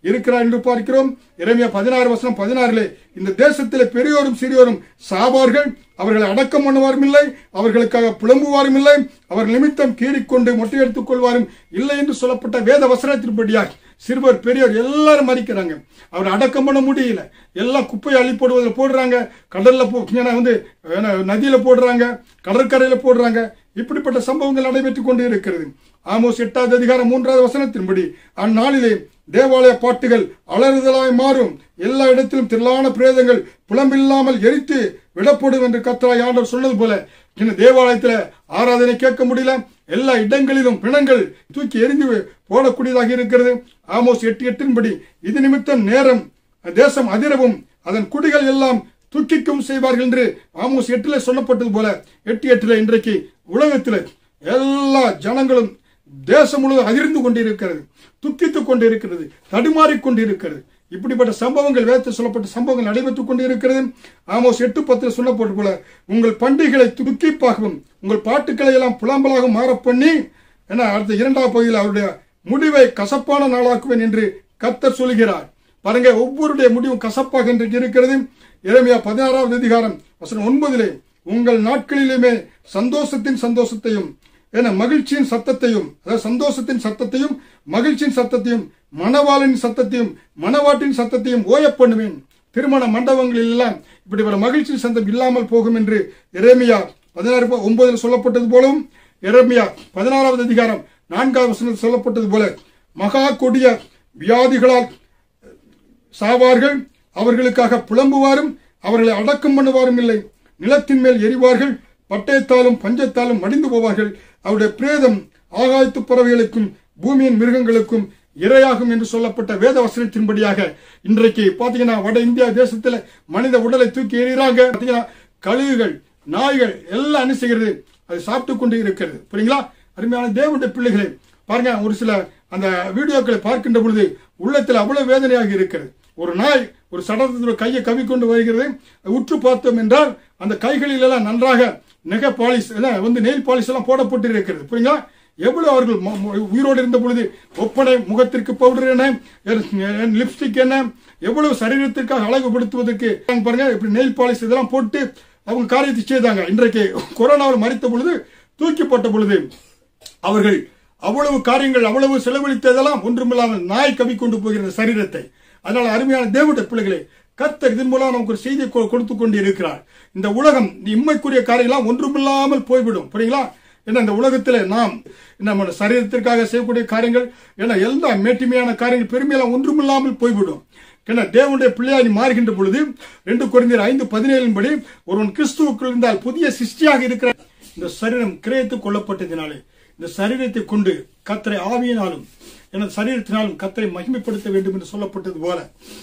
இருக்கிறார் என்று பார்க்கிறோம் இறைமையா பதினாறு வசனம் பதினாறிலே இந்த தேசத்திலே பெரியோரும் சிறியோரும் சாவார்கள் அவர்களை அடக்கம் பண்ணுவாரும் இல்லை அவர்களுக்காக புலம்புவாரும் இல்லை அவர் நிமித்தம் கீறிக்கொண்டு மொட்டையெடுத்துக் கொள்வாரும் இல்லை என்று சொல்லப்பட்ட வேத வசனத்தின்படியாக சிறுவர் பெரியோர் எல்லாரும் மறிக்கிறாங்க அவர் அடக்கம் பண்ண முடியல எல்லாம் குப்பையை அள்ளி போடுவதில் போடுறாங்க கடல்ல போ ஏன்னா வந்து ஏன்னா நதியில போடுறாங்க கடற்கரையில போடுறாங்க இப்படிப்பட்ட சம்பவங்கள் நடைபெற்றுக் கொண்டு இருக்கிறது ஆமோஸ் எட்டாவது அதிகாரம் மூன்றாவது வசனத்தின்படி அந்நாளிலே தேவாலய பாட்டுகள் அலறுதலாய் மாறும் எல்லா இடத்திலும் திரளான பிரேதங்கள் புலம்பில்லாமல் எரித்து விடப்படும் என்று கத்தராய் ஆண்டவர் சொன்னது போல இன்னும் தேவாலயத்துல ஆராதனை கேட்க முடியல எல்லா இடங்களிலும் பிணங்கள் தூக்கி எரிந்து போடக்கூடியதாக இருக்கிறது ஆமோஸ் எட்டு எட்டின்படி இது நிமித்தம் நேரம் தேசம் அதிரவும் அதன் குடிகள் எல்லாம் துக்கிக்கும் செய்வார்கள் என்று ஆமோஸ் எட்டுல சொல்லப்பட்டது போல எட்டு எட்டுல இன்றைக்கு உலகத்தில் எல்லா ஜனங்களும் தேசம் முழுவதும் அதிர்ந்து கொண்டிருக்கிறது துக்கித்துக் கொண்டிருக்கிறது தடுமாறிக் கொண்டிருக்கிறது இப்படிப்பட்ட சம்பவங்கள் வேதத்தில் சொல்லப்பட்ட சம்பவங்கள் நடைபெற்றுக் கொண்டிருக்கிறது ஆமோஸ் எட்டு பத்தில் சொல்லப்பட்டு போல உங்கள் பண்டிகைகளை துக்கிப்பாகவும் உங்கள் பாட்டுக்களை எல்லாம் புலம்பலாக மாற பண்ணி என அடுத்த இரண்டாம் பகுதியில் அவருடைய முடிவை கசப்பான நாளாக்குவேன் என்று கத்தர் சொல்கிறார் பாருங்க ஒவ்வொருடைய முடிவும் கசப்பாக இன்றைக்கு இருக்கிறது இறைமையா பதினாறாவது அதிகாரம் வசனம் ஒன்பதிலே உங்கள் நாட்களிலுமே சந்தோஷத்தின் சந்தோஷத்தையும் என மகிழ்ச்சியின் சத்தத்தையும் அதாவது சந்தோஷத்தின் சத்தத்தையும் மகிழ்ச்சியின் சத்தத்தையும் மணவாளின் சத்தத்தையும் மணவாட்டின் சத்தத்தையும் ஓய பண்ணுவேன் திருமண மண்டபங்களில் எல்லாம் இப்படி மகிழ்ச்சியின் சத்தம் இல்லாமல் போகும் என்று இறைமையா பதினாறு ஒன்பதில் சொல்லப்பட்டது போலவும் இறைமையா பதினாறாவது அதிகாரம் நான்காவது வசனத்தில் சொல்லப்பட்டது போல மகா கொடிய வியாதிகளால் சாவார்கள் அவர்களுக்காக புலம்புவாரும் அவர்களை அடக்கம் பண்ணுவாரும் இல்லை நிலத்தின் மேல் எரிவார்கள் பட்டயத்தாலும் பஞ்சத்தாலும் மடிந்து போவார்கள் அவருடைய பிரேதம் ஆகாயத்து பறவைகளுக்கும் பூமியின் மிருகங்களுக்கும் இரையாகும் என்று சொல்லப்பட்ட வேத வசனத்தின்படியாக இன்றைக்கு பாத்தீங்கன்னா வட இந்தியா தேசத்துல மனித உடலை தூக்கி எறிகிறாங்க பாத்தீங்கன்னா கழுகுகள் நாய்கள் எல்லாம் என்ன செய்கிறது அது சாப்பிட்டு கொண்டு இருக்கிறது புரியுங்களா அருமையான தேவனுடைய பிள்ளைகளை பாருங்க ஒரு சில அந்த வீடியோக்களை பார்க்கின்ற பொழுது உள்ளத்தில் அவ்வளவு வேதனையாக இருக்கிறது ஒரு நாய் ஒரு சடலத்தில் கையை கவிக்கொண்டு வருகிறது உற்று பார்த்தோம் என்றால் அந்த கைகளில் எல்லாம் நன்றாக நெக பாலிஷ் எல்லாம் வந்து நெயில் பாலிஷ் எல்லாம் போடப்பட்டு இருக்கிறது புரியுங்களா எவ்வளவு அவர்கள் ம- ம- உயிரோடு இருந்த பொழுது ஒப்பனை முகத்திற்கு பவுடர் என்ன லிப்ஸ்டிக் என்ன எவ்வளவு சரீரத்திற்காக அழகுபடுத்துவதற்கு பாருங்க இப்படி நெயில் பாலிஷ் இதெல்லாம் போட்டு அவங்க காரியத்தை செய்தாங்க இன்றைக்கு கொரோனாவில் மறித்த பொழுது தூக்கி போட்ட பொழுது அவர்கள் அவ்வளவு காரியங்கள் அவ்வளவு செலவழித்ததெல்லாம் ஒன்றுமில்லாமல் நாய் கவி கொண்டு போகிற சரீரத்தை அதனால அருமையான தேவனுடைய பிள்ளைகளே கர்த்தர் இதன் மூலம் நமக்கு ஒரு செய்தியை கொ- கொடுத்து கொண்டு இருக்கிறார் இந்த உலகம் இம்மைக்குரிய காரியம்லாம் ஒன்றுமில்லாமல் போய்விடும் புரியுங்களா ஏன்னா இந்த உலகத்தில் நாம் நம்ம சரீரத்திற்காக செய்யக்கூடிய காரியங்கள் ஏன்னா எல்லா மேட்டிமையான காரியங்கள் பெருமையெல்லாம் ஒன்றுமில்லாமல் போய்விடும் ஏன்னா தேவனுடைய பிள்ளையாகி மாறுகின்ற பொழுது ரெண்டு குறைந்தர் ஐந்து பதினேழின் படி ஒருவன் கிறிஸ்துவுக்குள் இருந்தால் புதிய சிருஷ்டியாக இருக்கிற இந்த சரீரம் கிரயத்துக் கொள்ளப்பட்டதினாலே இந்த சரீரத்தை கொண்டு கத்தரை ஆவியினாலும் எனது சரீரத்தினாலும் கத்தரை மகிமைப்படுத்த வேண்டும் என்று சொல்லப்பட்டது போல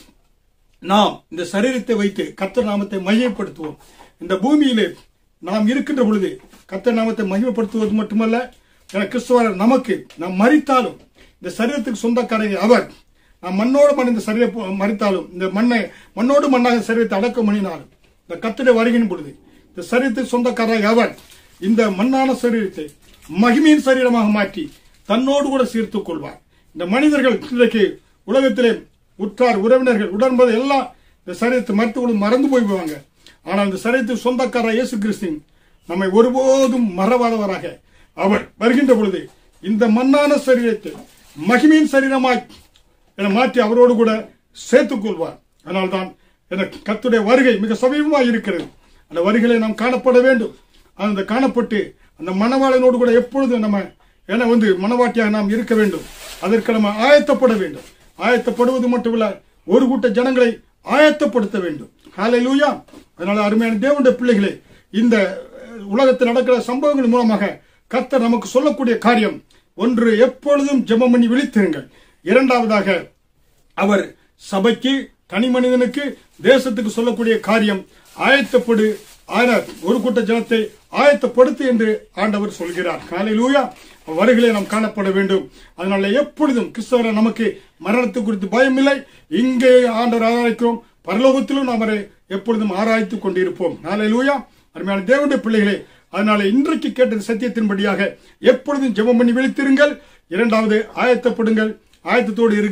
நாம் இந்த சரீரத்தை வைத்து கத்தர் நாமத்தை மையப்படுத்துவோம் இந்த பூமியிலே நாம் இருக்கின்ற பொழுது கத்தர் நாமத்தை மகிமைப்படுத்துவது மட்டுமல்ல என கிறிஸ்துவர் நமக்கு நாம் மறித்தாலும் இந்த சரீரத்துக்கு சொந்தக்காரங்க அவர் நாம் மண்ணோடு மண் இந்த சரீர மறித்தாலும் இந்த மண்ணை மண்ணோடு மண்ணாக சரீரத்தை அடக்கம் பண்ணினாலும் இந்த கத்திரை வருகின்ற பொழுது இந்த சரீரத்துக்கு சொந்தக்காரர் அவர் இந்த மண்ணான சரீரத்தை மகிமையின் சரீரமாக மாற்றி தன்னோடு கூட சேர்த்துக் கொள்வார் இந்த மனிதர்கள் இன்றைக்கு உலகத்திலே உற்றார் உறவினர்கள் உடன்பது எல்லாம் இந்த சரீரத்தை மருத்துவர்களும் மறந்து போய்விடுவாங்க ஆனால் இந்த சரீரத்துக்கு சொந்தக்காரர் இயேசு கிறிஸ்து நம்மை ஒருபோதும் மறவாதவராக அவர் வருகின்ற பொழுது இந்த மண்ணான சரீரத்தை மகிமையின் சரீரமாய் என மாற்றி அவரோடு கூட சேர்த்துக் கொள்வார் அதனால்தான் எனக்கு கத்துடைய வருகை மிக சமீபமாக இருக்கிறது அந்த வருகையிலே நாம் காணப்பட வேண்டும் அந்த காணப்பட்டு அந்த மணவாளனோடு கூட எப்பொழுதும் நம்ம என வந்து மனவாட்டியாக நாம் இருக்க வேண்டும் அதற்கு நம்ம ஆயத்தப்பட வேண்டும் ஆயத்தப்படுவது மட்டுமல்ல ஒரு கூட்ட ஜனங்களை ஆயத்தப்படுத்த வேண்டும் ஹalleluya அதனால அருமையான தேவனுடைய பிள்ளைகளே இந்த அஹ், உலகத்தில் நடக்கிற சம்பவங்கள் மூலமாக கர்த்தர் நமக்கு சொல்லக்கூடிய காரியம் ஒன்று எப்பொழுதும் ஜெபம் பண்ணி விழித்திருங்கள் இரண்டாவதாக அவர் சபைக்கு தனி மனிதனுக்கு தேசத்துக்கு சொல்லக்கூடிய காரியம் ஆயத்தப்படு ஆன- ஒரு கூட்ட ஜனத்தை ஆயத்தப்படுத்து என்று ஆண்டவர் சொல்கிறார் காலையிலூயா வருகளை நாம் காணப்பட வேண்டும் அதனால எப்பொழுதும் கிறிஸ்தவரை நமக்கு மரணத்தை குறித்து பயம் இல்லை இங்கே ஆண்டவர் ஆராய்க்கிறோம் பரலோகத்திலும் நாம் அவரை எப்பொழுதும் ஆராய்த்துக் கொண்டிருப்போம் நாளையிலூயா அருமையான தேவனுடைய பிள்ளைகளே அதனால இன்றைக்கு கேட்ட சத்தியத்தின்படியாக எப்பொழுதும் ஜெபம் பண்ணி விழித்திருங்கள் இரண்டாவது ஆயத்தப்படுங்கள் ஆயத்தத்தோடு இருங்க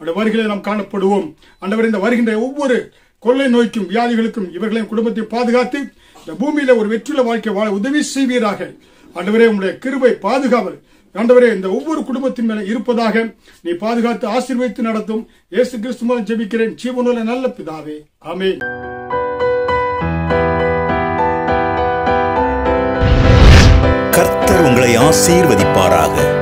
அந்த வருகையிலே நாம் காணப்படுவோம் ஆண்டவர் இந்த வருகின்ற ஒவ்வொரு கொள்ளை நோய்க்கும் வியாதிகளுக்கும் இவர்களின் குடும்பத்தை பாதுகாத்து இந்த பூமியில ஒரு வெற்றில வாழ்க்கை வாழ உதவி செய்வீராக ஆண்டவரே உங்களுடைய கிருபை பாதுகாவல் ஆண்டவரே இந்த ஒவ்வொரு குடும்பத்தின் மேல இருப்பதாக நீ பாதுகாத்து ஆசீர்வதித்து நடத்தும் இயேசு கிறிஸ்து மூலம் ஜெபிக்கிறேன் ஜீவனுள்ள நல்ல பிதாவே ஆமென் கர்த்தர் உங்களை ஆசீர்வதிப்பாராக